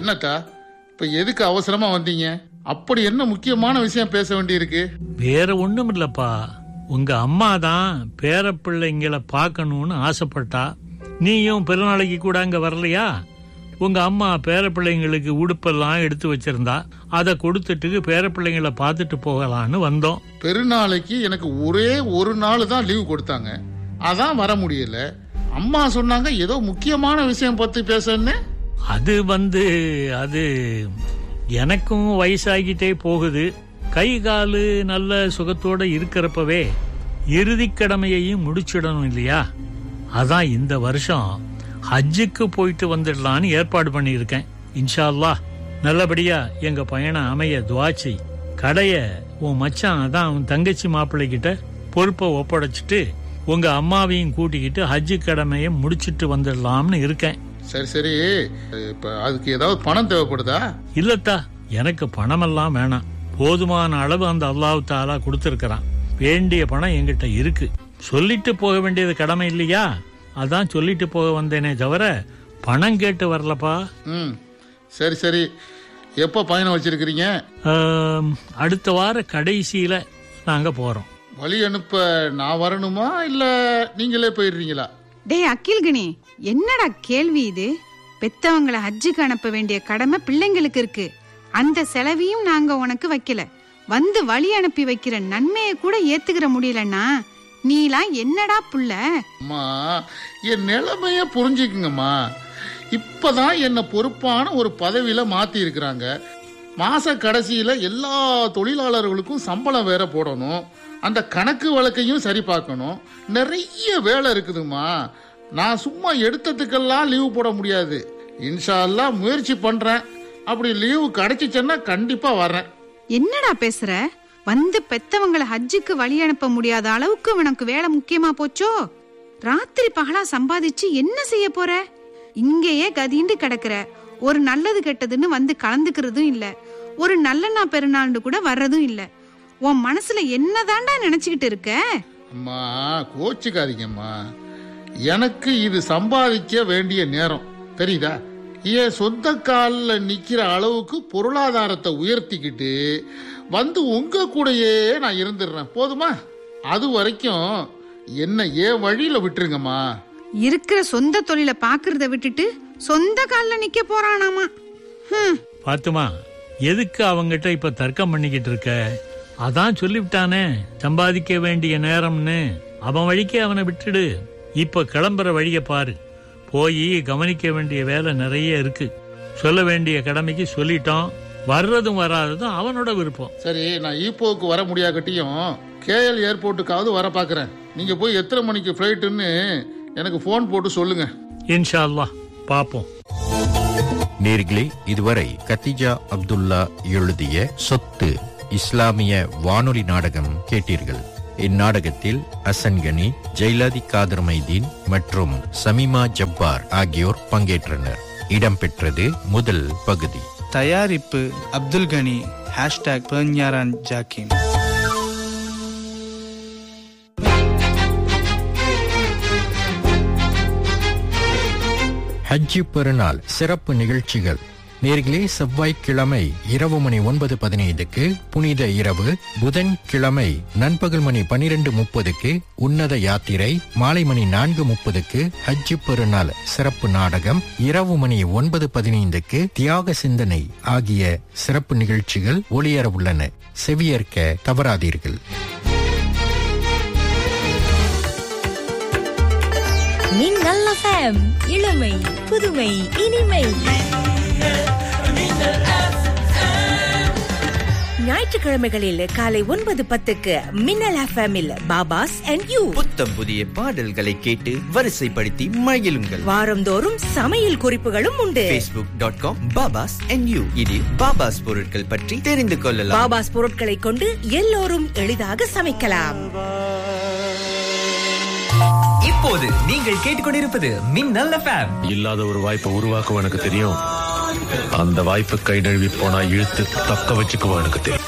என்னத்தா இப்ப எதுக்கு அவசரமா வந்தீங்க அப்படி என்ன முக்கியமான விஷயம் பேச வேண்டியிருக்கு வேற ஒண்ணும் இல்லப்பா உங்க அம்மா தான் பேரப்பிள்ளைங்களை பார்க்கணும்னு ஆசைப்பட்டா நீயும் பிறநாளைக்கு கூட அங்க வரலையா உங்க அம்மா பேரப்பிள்ளைங்களுக்கு உடுப்பெல்லாம் எடுத்து வச்சிருந்தா அதை கொடுத்துட்டு பேரப்பிள்ளைங்களை பார்த்துட்டு போகலான்னு வந்தோம் பெருநாளைக்கு எனக்கு ஒரே ஒரு நாள் தான் லீவு கொடுத்தாங்க அதான் வர முடியல அம்மா சொன்னாங்க ஏதோ முக்கியமான விஷயம் பத்தி பேசன்னு அது வந்து அது எனக்கும் வயசாகிட்டே போகுது கை காலு நல்ல சுகத்தோட இருக்கிறப்பவே இறுதிக் கடமையையும் முடிச்சிடணும் இல்லையா அதான் இந்த வருஷம் ஹஜ்ஜுக்கு போயிட்டு வந்துடலான்னு ஏற்பாடு பண்ணியிருக்கேன் இன்ஷா அல்லாஹ் நல்லபடியா எங்க பயணம் அமைய துவாச்சி கடைய உன் மச்சான் அதான் அவன் தங்கச்சி மாப்பிள்ளை கிட்ட பொறுப்பை ஒப்படைச்சிட்டு உங்க அம்மாவையும் கூட்டிக்கிட்டு ஹஜ்ஜு கடமையை முடிச்சிட்டு வந்துடலாம்னு இருக்கேன் சரி சரி இப்ப அதுக்கு ஏதாவது பணம் தேவைப்படுதா இல்லத்தா எனக்கு பணமெல்லாம் வேணாம் போதுமான அளவு அந்த அல்லாஹ் தாலா கொடுத்துருக்கிறான் வேண்டிய பணம் என்கிட்ட இருக்கு சொல்லிட்டு போக வேண்டியது கடமை இல்லையா அதான் சொல்லிட்டு போக வந்தேனே தவிர பணம் கேட்டு வரலப்பா ம் சரி சரி எப்போ பயணம் வச்சிருக்கிறீங்க ஆம், அடுத்த வார கடைசியில நாங்க போறோம் வழி அனுப்ப நான் வரணுமா இல்ல நீங்களே போயிடுறீங்களா டேய் அக்கில்கனி என்னடா கேள்வி இது பெத்தவங்கள ஹஜ்ஜுக்கு அனுப்ப வேண்டிய கடமை பிள்ளைங்களுக்கு இருக்கு அந்த செலவையும் நாங்க உனக்கு வைக்கல வந்து வழி அனுப்பி வைக்கிற நன்மையை கூட ஏத்துக்கிற முடியலன்னா நீலாம் என்னடா புள்ள அம்மா என் நிலைமைய புரிஞ்சுக்குங்கம்மா இப்பதான் என்னை பொறுப்பான ஒரு பதவியில மாத்தி இருக்கிறாங்க மாச கடைசியில எல்லா தொழிலாளர்களுக்கும் சம்பளம் வேற போடணும் அந்த கணக்கு வழக்கையும் சரி பார்க்கணும் நிறைய வேலை இருக்குதுமா நான் சும்மா எடுத்ததுக்கெல்லாம் லீவு போட முடியாது இன்ஷா அல்லாஹ் முயற்சி பண்றேன் அப்படி லீவு கிடைச்சிச்சுன்னா கண்டிப்பா வர்றேன் என்னடா பேசுற வந்து பெத்தவங்கள ஹஜ்ஜுக்கு வழி அனுப்ப முடியாத அளவுக்கு உனக்கு வேலை முக்கியமா போச்சோ ராத்திரி பகலா சம்பாதிச்சு என்ன செய்ய போற இங்கேயே கதிண்டு கிடக்குற ஒரு நல்லது கெட்டதுன்னு வந்து கலந்துக்கிறதும் இல்ல ஒரு நல்ல பெருநாள்னு கூட வர்றதும் இல்ல உன் மனசுல என்னதான்டா நினைச்சுக்கிட்டு இருக்க அம்மா கோச்சுக்காதீங்கம்மா எனக்கு இது சம்பாதிக்க வேண்டிய நேரம் தெரியுதா என் சொந்த காலில் நிக்கிற அளவுக்கு பொருளாதாரத்தை உயர்த்திக்கிட்டு வந்து உங்க கூடயே நான் இருந்துடுறேன் போதுமா அது வரைக்கும் என்ன ஏன் வழியில விட்டுருங்கம்மா இருக்கிற சொந்த தொழிலை பாக்குறத விட்டுட்டு சொந்த கால்ல நிக்க போறானாமா ஹம் பாத்துமா எதுக்கு அவங்கிட்ட இப்ப தர்க்கம் பண்ணிக்கிட்டு இருக்க அதான் சொல்லிவிட்டானே சம்பாதிக்க வேண்டிய நேரம்னு அவன் வழிக்கே அவனை விட்டுடு இப்ப கிளம்புற வழிய பாரு போய் கவனிக்க வேண்டிய வேலை நிறைய இருக்கு சொல்ல வேண்டிய கடமைக்கு சொல்லிட்டோம் வர்றதும் வராததும் அவனோட விருப்பம் சரி நான் ஈப்போவுக்கு வர முடியாகட்டியும் கேஎல் ஏர்போர்ட்டுக்காவது வர பார்க்குறேன் நீங்க போய் எத்தனை மணிக்கு ஃப்ளைட்டுன்னு எனக்கு ஃபோன் போட்டு சொல்லுங்க இன்ஷா அல்லாஹ் பாப்போம் நேர்களே இதுவரை கத்திஜா அப்துல்லா எழுதிய சொத்து இஸ்லாமிய வானொலி நாடகம் கேட்டீர்கள் இந்நாடகத்தில் அசன்கனி ஜெயலதி காதர் மைதீன் மற்றும் சமீமா ஜப்பார் ஆகியோர் பங்கேற்றனர் இடம்பெற்றது முதல் பகுதி தயாரிப்பு அப்துல் கனி ஹேஷ்டாக் பெர்ஞாரான் ஜாக்கிம் ஹஜ்ஜி பெருநாள் சிறப்பு நிகழ்ச்சிகள் நேர்களே செவ்வாய்க்கிழமை இரவு மணி ஒன்பது பதினைந்துக்கு புனித இரவு புதன் கிழமை நண்பகல் மணி பனிரெண்டு முப்பதுக்கு உன்னத யாத்திரை மாலை மணி நான்கு முப்பதுக்கு ஹஜ்ஜி பெருநாள் சிறப்பு நாடகம் இரவு மணி ஒன்பது பதினைந்துக்கு தியாக சிந்தனை ஆகிய சிறப்பு நிகழ்ச்சிகள் ஒளியர உள்ளன செவியேற்க தவறாதீர்கள் மின்னல் FM இளமை புதுமை இனிமை ஞாயிற்றுக்கிழமைகளில் காலை ஒன்பது பத்துக்கு மின்னல் எஃப்எம்மில் பாபாஸ் அண்ட் யூ புத்தம் புதிய பாடல்களை கேட்டு வரிசைப்படுத்தி மகிழுங்கள் வாரந்தோறும் சமையல் குறிப்புகளும் உண்டு facebook.com dot com Baba's and you இதில் பாபாஸ் பொருட்கள் பற்றி தெரிந்து கொள்ளலாம் பாபாஸ் பொருட்களை கொண்டு எல்லோரும் எளிதாக சமைக்கலாம் இப்போது நீங்கள் கேட்டுக்கொண்டிருப்பது மின்னல் எஃப்எம் இல்லாத ஒரு வாய்ப்பை உருவாக்குவோம் எனக்கு தெரியும் அந்த வாய்ப்பு கை நழுவி போனா இழுத்து தக்க வச்சுக்குவோம் எனக்கு தெரியும்